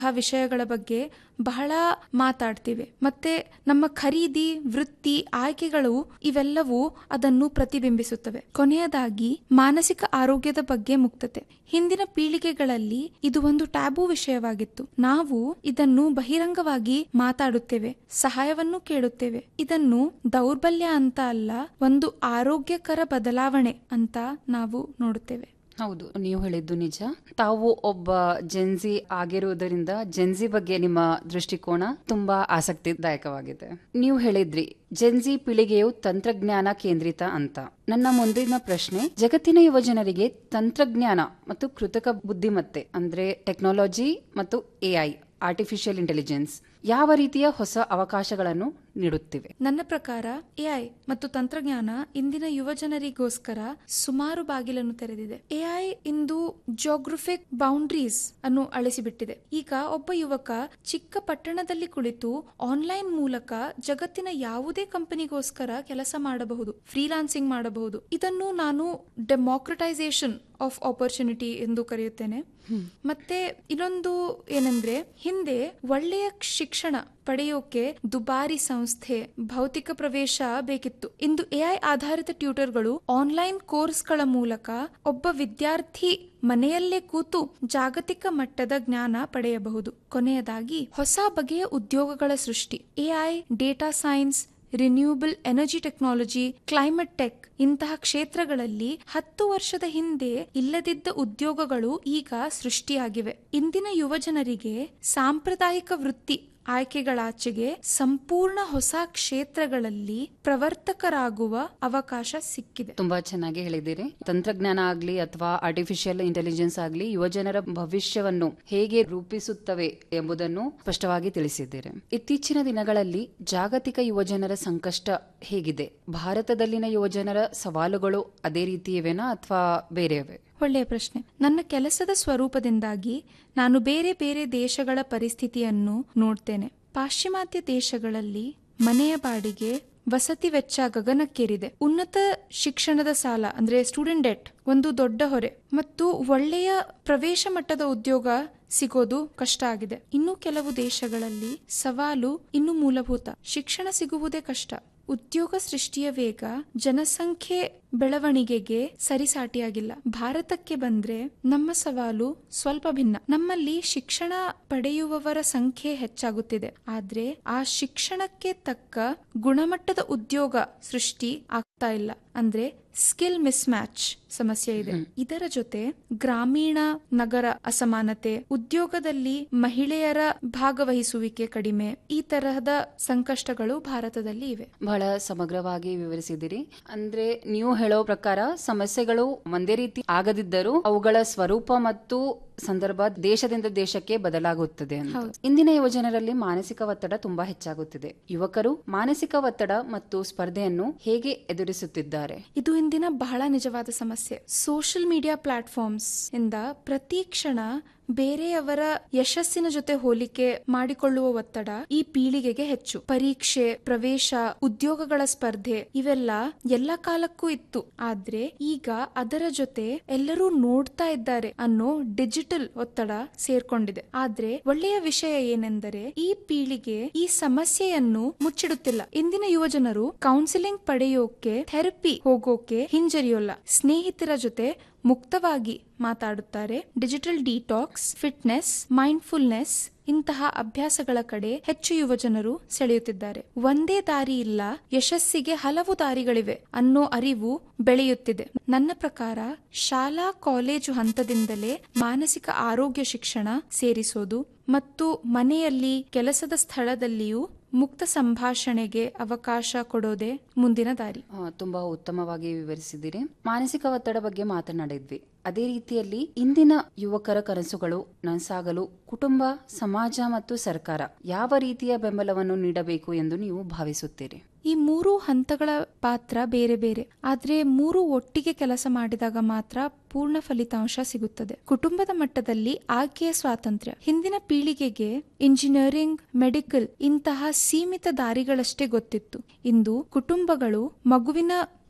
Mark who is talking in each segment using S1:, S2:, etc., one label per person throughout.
S1: ಆ ವಿಷಯಗಳ ಬಗ್ಗೆ ಬಹಳ ಮಾತಾಡ್ತಿವೆ ಮತ್ತೆ ನಮ್ಮ ಖರೀದಿ ವೃತ್ತಿ ಆಯ್ಕೆಗಳು ಇವೆಲ್ಲವೂ ಅದನ್ನು ಪ್ರತಿಬಿಂಬಿಸುತ್ತವೆ ಕೊನೆಯದಾಗಿ ಮಾನಸಿಕ ಆರೋಗ್ಯದ ಬಗ್ಗೆ ಮುಕ್ತತೆ ಹಿಂದಿನ ಪೀಳಿಗೆಗಳಲ್ಲಿ ಇದು ಒಂದು ಟ್ಯಾಬು ವಿಷಯವಾಗಿತ್ತು ನಾವು ಇದನ್ನು ಬಹಿರಂಗವಾಗಿ ಮಾತಾಡುತ್ತೇವೆ ಸಹಾಯವನ್ನು ಕೇಳುತ್ತೇವೆ ಇದನ್ನು ದೌರ್ಬಲ್ಯ ಅಂತ ಅಲ್ಲ ಒಂದು ಆರೋಗ್ಯಕರ ಬದಲಾವಣೆ ಅಂತ ನಾವು ನೋಡುತ್ತೇವೆ
S2: ಹೌದು ನೀವು ಹೇಳಿದ್ದು ನಿಜ ತಾವು ಒಬ್ಬ ಜೆನ್ಜಿ ಆಗಿರುವುದರಿಂದ ಜೆನ್ಜಿ ಬಗ್ಗೆ ನಿಮ್ಮ ದೃಷ್ಟಿಕೋನ ತುಂಬಾ ಆಸಕ್ತಿದಾಯಕವಾಗಿದೆ ನೀವು ಹೇಳಿದ್ರಿ ಜೆನ್ಜಿ ಪೀಳಿಗೆಯು ತಂತ್ರಜ್ಞಾನ ಕೇಂದ್ರಿತ ಅಂತ ನನ್ನ ಮುಂದಿನ ಪ್ರಶ್ನೆ ಜಗತ್ತಿನ ಯುವಜನರಿಗೆ ತಂತ್ರಜ್ಞಾನ ಮತ್ತು ಕೃತಕ ಬುದ್ಧಿಮತ್ತೆ ಅಂದ್ರೆ ಟೆಕ್ನಾಲಜಿ ಮತ್ತು ಎಐ ಆರ್ಟಿಫಿಷಿಯಲ್ ಇಂಟೆಲಿಜೆನ್ಸ್ ಯಾವ ರೀತಿಯ ಹೊಸ ಅವಕಾಶಗಳನ್ನು ನೀಡುತ್ತಿವೆ
S1: ನನ್ನ ಪ್ರಕಾರ ಎಐ ಮತ್ತು ತಂತ್ರಜ್ಞಾನ ಇಂದಿನ ಯುವಜನರಿಗೋಸ್ಕರ ಸುಮಾರು ಬಾಗಿಲನ್ನು ತೆರೆದಿದೆ ಎಐ ಇಂದು ಜೋಗ್ರಫಿಕ್ ಬೌಂಡ್ರೀಸ್ ಅನ್ನು ಅಳಿಸಿಬಿಟ್ಟಿದೆ ಈಗ ಒಬ್ಬ ಯುವಕ ಚಿಕ್ಕ ಪಟ್ಟಣದಲ್ಲಿ ಕುಳಿತು ಆನ್ಲೈನ್ ಮೂಲಕ ಜಗತ್ತಿನ ಯಾವುದೇ ಕಂಪನಿಗೋಸ್ಕರ ಕೆಲಸ ಮಾಡಬಹುದು ಫ್ರೀಲಾನ್ಸಿಂಗ್ ಮಾಡಬಹುದು ಇದನ್ನು ನಾನು ಡೆಮೋಕ್ರಟೈಸೇಷನ್ ಆಫ್ ಆಪರ್ಚುನಿಟಿ ಎಂದು ಕರೆಯುತ್ತೇನೆ ಮತ್ತೆ ಇನ್ನೊಂದು ಏನಂದ್ರೆ ಹಿಂದೆ ಒಳ್ಳೆಯ ಶಿಕ್ಷಣ ಪಡೆಯೋಕೆ ದುಬಾರಿ ಸಂಸ್ಥೆ ಭೌತಿಕ ಪ್ರವೇಶ ಬೇಕಿತ್ತು ಇಂದು ಎಐ ಆಧಾರಿತ ಟ್ಯೂಟರ್ಗಳು ಆನ್ಲೈನ್ ಕೋರ್ಸ್ಗಳ ಮೂಲಕ ಒಬ್ಬ ವಿದ್ಯಾರ್ಥಿ ಮನೆಯಲ್ಲೇ ಕೂತು ಜಾಗತಿಕ ಮಟ್ಟದ ಜ್ಞಾನ ಪಡೆಯಬಹುದು ಕೊನೆಯದಾಗಿ ಹೊಸ ಬಗೆಯ ಉದ್ಯೋಗಗಳ ಸೃಷ್ಟಿ AI data science renewable energy technology climate tech ಇಂತಹ ಕ್ಷೇತ್ರಗಳಲ್ಲಿ ಹತ್ತು ವರ್ಷದ ಹಿಂದೆ ಇಲ್ಲದಿದ್ದ ಉದ್ಯೋಗಗಳು ಈಗ ಸೃಷ್ಟಿಯಾಗಿವೆ ಇಂದಿನ ಯುವಜನರಿಗೆ ಸಾಂಪ್ರದಾಯಿಕ ವೃತ್ತಿ ಆಯ್ಕೆಗಳಾಚೆಗೆ ಸಂಪೂರ್ಣ ಹೊಸ ಕ್ಷೇತ್ರಗಳಲ್ಲಿ ಪ್ರವರ್ತಕರಾಗುವ ಅವಕಾಶ ಸಿಕ್ಕಿದೆ
S2: ತುಂಬಾ ಚೆನ್ನಾಗಿ ಹೇಳಿದ್ದೀರಿ ತಂತ್ರಜ್ಞಾನ ಆಗ್ಲಿ ಅಥವಾ ಆರ್ಟಿಫಿಷಿಯಲ್ ಇಂಟೆಲಿಜೆನ್ಸ್ ಆಗ್ಲಿ ಯುವಜನರ ಭವಿಷ್ಯವನ್ನು ಹೇಗೆ ರೂಪಿಸುತ್ತವೆ ಎಂಬುದನ್ನು ಸ್ಪಷ್ಟವಾಗಿ ತಿಳಿಸಿದ್ದೀರಿ ಇತ್ತೀಚಿನ ದಿನಗಳಲ್ಲಿ ಜಾಗತಿಕ ಯುವಜನರ ಸಂಕಷ್ಟ ಹೇಗಿದೆ ಭಾರತದಲ್ಲಿನ ಯುವಜನರ ಸವಾಲುಗಳು ಅದೇ ರೀತಿ ಇವೆನಾ ಅಥವಾ ಬೇರೆಯವೇ
S1: ಒಳ್ಳೆಯ ಪ್ರಶ್ನೆ ನನ್ನ ಕೆಲಸದ ಸ್ವರೂಪದಿಂದಾಗಿ ನಾನು ಬೇರೆ ಬೇರೆ ದೇಶಗಳ ಪರಿಸ್ಥಿತಿಯನ್ನು ನೋಡ್ತೇನೆ ಪಾಶ್ಚಿಮಾತ್ಯ ದೇಶಗಳಲ್ಲಿ ಮನೆಯ ಬಾಡಿಗೆ ವಸತಿ ವೆಚ್ಚ ಗಗನಕ್ಕೇರಿದೆ ಉನ್ನತ ಶಿಕ್ಷಣದ ಸಾಲ ಅಂದ್ರೆ ಸ್ಟೂಡೆಂಟ್ ಡೆಟ್ ಒಂದು ದೊಡ್ಡ ಹೊರೆ ಮತ್ತು ಒಳ್ಳೆಯ ಪ್ರವೇಶ ಮಟ್ಟದ ಉದ್ಯೋಗ ಸಿಗೋದು ಕಷ್ಟ ಆಗಿದೆ ಇನ್ನು ಕೆಲವು ದೇಶಗಳಲ್ಲಿ ಸವಾಲು ಇನ್ನು ಮೂಲಭೂತ ಶಿಕ್ಷಣ ಸಿಗುವುದೇ ಕಷ್ಟ ಉದ್ಯೋಗ ಸೃಷ್ಟಿಯ ವೇಗ ಜನಸಂಖ್ಯೆ ಬೆಳವಣಿಗೆಗೆ ಸರಿಸಾಟಿಯಾಗಿಲ್ಲ ಭಾರತಕ್ಕೆ ಬಂದ್ರೆ ನಮ್ಮ ಸವಾಲು ಸ್ವಲ್ಪ ಭಿನ್ನ ನಮ್ಮಲ್ಲಿ ಶಿಕ್ಷಣ ಪಡೆಯುವವರ ಸಂಖ್ಯೆ ಹೆಚ್ಚಾಗುತ್ತಿದೆ ಆದ್ರೆ ಆ ಶಿಕ್ಷಣಕ್ಕೆ ತಕ್ಕ ಗುಣಮಟ್ಟದ ಉದ್ಯೋಗ ಸೃಷ್ಟಿ ಆಗ್ತಾ ಇಲ್ಲ ಅಂದ್ರೆ ಸ್ಕಿಲ್ ಮಿಸ್ ಮ್ಯಾಚ್ ಸಮಸ್ಯೆ ಇದೆ ಇದರ ಜೊತೆ ಗ್ರಾಮೀಣ ನಗರ ಅಸಮಾನತೆ ಉದ್ಯೋಗದಲ್ಲಿ ಮಹಿಳೆಯರ ಭಾಗವಹಿಸುವಿಕೆ ಕಡಿಮೆ ಈ ತರಹದ ಸಂಕಷ್ಟಗಳು ಭಾರತದಲ್ಲಿ ಇವೆ
S2: ಬಹಳ ಸಮಗ್ರವಾಗಿ ವಿವರಿಸಿದಿರಿ ಅಂದ್ರೆ ನೀವು ಹೇಳೋ ಪ್ರಕಾರ ಸಮಸ್ಯೆಗಳು ಒಂದೇ ರೀತಿ ಆಗದಿದ್ದರೂ ಅವುಗಳ ಸ್ವರೂಪ ಮತ್ತು ಸಂದರ್ಭ ದೇಶದಿಂದ ದೇಶಕ್ಕೆ ಬದಲಾಗುತ್ತದೆ ಅಂತ ಇಂದಿನ ಯುವಜನರಲ್ಲಿ ಮಾನಸಿಕ ಒತ್ತಡ ತುಂಬಾ ಹೆಚ್ಚಾಗುತ್ತಿದೆ ಯುವಕರು ಮಾನಸಿಕ ಒತ್ತಡ ಮತ್ತು ಸ್ಪರ್ಧೆಯನ್ನು ಹೇಗೆ ಎದುರಿಸುತ್ತಿದ್ದಾರೆ
S1: ಇದು ಇಂದಿನ ಬಹಳ ನಿಜವಾದ ಸಮಸ್ಯೆ ಸೋಷಿಯಲ್ ಮೀಡಿಯಾ ಪ್ಲಾಟ್ಫಾರ್ಮ್ಸ್ ಇಂದ ಪ್ರತಿ ಕ್ಷಣ ಬೇರೆಯವರ ಯಶಸ್ಸಿನ ಜೊತೆ ಹೋಲಿಕೆ ಮಾಡಿಕೊಳ್ಳುವ ಒತ್ತಡ ಈ ಪೀಳಿಗೆಗೆ ಹೆಚ್ಚು ಪರೀಕ್ಷೆ ಪ್ರವೇಶ ಉದ್ಯೋಗಗಳ ಸ್ಪರ್ಧೆ ಇವೆಲ್ಲ ಎಲ್ಲ ಕಾಲಕ್ಕೂ ಇತ್ತು ಆದ್ರೆ ಈಗ ಅದರ ಜೊತೆ ಎಲ್ಲರೂ ನೋಡ್ತಾ ಇದ್ದಾರೆ ಅನ್ನೋ ಡಿಜಿಟಲ್ ಒತ್ತಡ ಸೇರ್ಕೊಂಡಿದೆ ಆದ್ರೆ ಒಳ್ಳೆಯ ವಿಷಯ ಏನೆಂದರೆ ಈ ಪೀಳಿಗೆ ಈ ಸಮಸ್ಯೆಯನ್ನು ಮುಚ್ಚಿಡುತ್ತಿಲ್ಲ ಇಂದಿನ ಯುವಜನರು ಕೌನ್ಸಿಲಿಂಗ್ ಪಡೆಯೋಕೆ ಥೆರಪಿ ಹೋಗೋಕೆ ಹಿಂಜರಿಯೋಲ್ಲ ಸ್ನೇಹಿತರ ಜೊತೆ ಮುಕ್ತವಾಗಿ ಮಾತಾಡುತ್ತಾರೆ ಡಿಜಿಟಲ್ ಡಿಟಾಕ್ಸ್ ಫಿಟ್ನೆಸ್ ಮೈಂಡ್ಫುಲ್ನೆಸ್ ಇಂತಹ ಅಭ್ಯಾಸಗಳ ಕಡೆ ಹೆಚ್ಚು ಯುವಜನರು ಸೆಳೆಯುತ್ತಿದ್ದಾರೆ ಒಂದೇ ದಾರಿ ಇಲ್ಲ ಯಶಸ್ಸಿಗೆ ಹಲವು ದಾರಿಗಳಿವೆ ಅನ್ನೋ ಅರಿವು ಬೆಳೆಯುತ್ತಿದೆ ನನ್ನ ಪ್ರಕಾರ ಶಾಲಾ ಕಾಲೇಜು ಹಂತದಿಂದಲೇ ಮಾನಸಿಕ ಆರೋಗ್ಯ ಶಿಕ್ಷಣ ಸೇರಿಸೋದು ಮತ್ತು ಮನೆಯಲ್ಲಿ ಕೆಲಸದ ಸ್ಥಳದಲ್ಲಿಯೂ ಮುಕ್ತ ಸಂಭಾಷಣೆಗೆ ಅವಕಾಶ ಕೊಡೋದೇ ಮುಂದಿನ ದಾರಿ
S2: ಆ, ತುಂಬಾ ಉತ್ತಮವಾಗಿ ವಿವರಿಸಿದ್ದೀರಿ ಮಾನಸಿಕ ಒತ್ತಡ ಬಗ್ಗೆ ಮಾತನಾಡಿದ್ವಿ ಅದೇ ರೀತಿಯಲ್ಲಿ ಇಂದಿನ ಯುವಕರ ಕನಸುಗಳು ನನಸಾಗಲು ಕುಟುಂಬ ಸಮಾಜ ಮತ್ತು ಸರ್ಕಾರ ಯಾವ ರೀತಿಯ ಬೆಂಬಲವನ್ನು ನೀಡಬೇಕು ಎಂದು ನೀವು ಭಾವಿಸುತ್ತೀರಿ
S1: ಈ ಮೂರು ಹಂತಗಳ ಪಾತ್ರ ಬೇರೆ ಬೇರೆ ಆದ್ರೆ ಮೂರು ಒಟ್ಟಿಗೆ ಕೆಲಸ ಮಾಡಿದಾಗ ಮಾತ್ರ ಪೂರ್ಣ ಫಲಿತಾಂಶ ಸಿಗುತ್ತದೆ ಕುಟುಂಬದ ಮಟ್ಟದಲ್ಲಿ ಆಯ್ಕೆಯ ಸ್ವಾತಂತ್ರ್ಯ ಹಿಂದಿನ ಪೀಳಿಗೆಗೆ ಇಂಜಿನಿಯರಿಂಗ್ ಮೆಡಿಕಲ್ ಇಂತಹ ಸೀಮಿತ ದಾರಿಗಳಷ್ಟೇ ಗೊತ್ತಿತ್ತು ಇಂದು ಕುಟುಂಬಗಳು ಮಗುವಿನ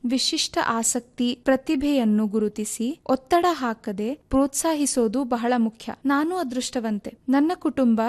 S1: ವಿಶಿಷ್ಟ ಆಸಕ್ತಿ ಪ್ರತಿಭೆಯನ್ನು ಗುರುತಿಸಿ ಒತ್ತಡ ಹಾಕದೆ ಪ್ರೋತ್ಸಾಹಿಸೋದು ಬಹಳ ಮುಖ್ಯ ನಾನು ಅದೃಷ್ಟವಂತೆ ನನ್ನ ಕುಟುಂಬ